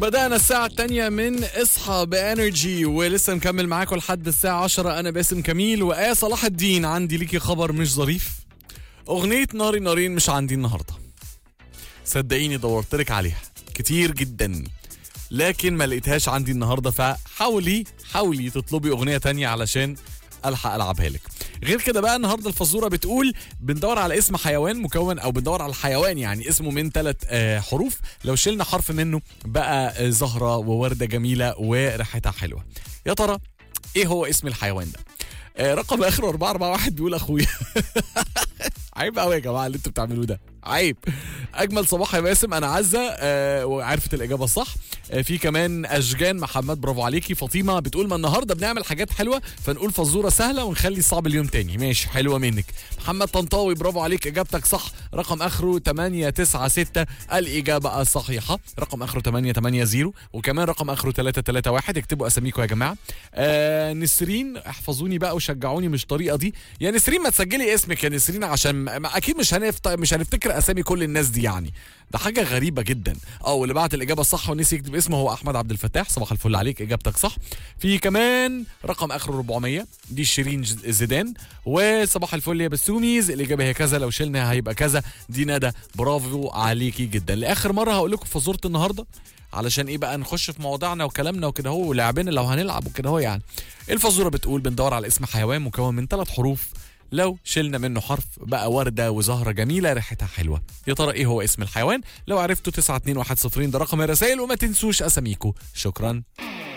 بدأنا الساعة الثانية من اصحى بانرجي ولسه مكمل معاكم لحد الساعة 10 أنا باسم كميل وآية صلاح الدين عندي ليكي خبر مش ظريف أغنية ناري نارين مش عندي النهاردة صدقيني دورت لك عليها كتير جدا لكن ما لقيتهاش عندي النهارده فحاولي حاولي تطلبي اغنيه تانية علشان الحق العبها لك غير كده بقى النهارده الفزوره بتقول بندور على اسم حيوان مكون او بندور على حيوان يعني اسمه من ثلاث آه حروف لو شلنا حرف منه بقى آه زهره وورده جميله وريحتها حلوه يا ترى ايه هو اسم الحيوان ده آه رقم اخره 441 بيقول اخويا عيب قوي يا جماعه اللي انتوا بتعملوه ده عيب اجمل صباح يا باسم انا عزه آه وعرفت الاجابه الصح آه في كمان اشجان محمد برافو عليكي فاطمه بتقول ما النهارده بنعمل حاجات حلوه فنقول فزوره سهله ونخلي الصعب اليوم تاني ماشي حلوه منك محمد طنطاوي برافو عليك اجابتك صح رقم اخره 896 الاجابه الصحيحه رقم اخره 880 وكمان رقم اخره 331 اكتبوا اساميكم يا جماعه آه نسرين احفظوني بقى وشجعوني مش الطريقه دي يا نسرين ما تسجلي اسمك يا نسرين عشان ما اكيد مش هنفت... مش هنفتكر اسامي كل الناس دي يعني ده حاجه غريبه جدا اه واللي بعت الاجابه الصح ونسي يكتب اسمه هو احمد عبد الفتاح صباح الفل عليك اجابتك صح في كمان رقم اخره 400 دي شيرين ج- زيدان وصباح الفل يا بسوميز الاجابه هي كذا لو شلنا هيبقى كذا دي ندى برافو عليكي جدا لاخر مره هقول لكم فزوره النهارده علشان ايه بقى نخش في مواضيعنا وكلامنا وكده هو ولعبنا لو هنلعب وكده هو يعني الفزوره بتقول بندور على اسم حيوان مكون من ثلاث حروف لو شلنا منه حرف بقى وردة وزهرة جميلة ريحتها حلوة يا ترى ايه هو اسم الحيوان لو عرفتوا 921 ده رقم الرسائل وما تنسوش اساميكو شكرا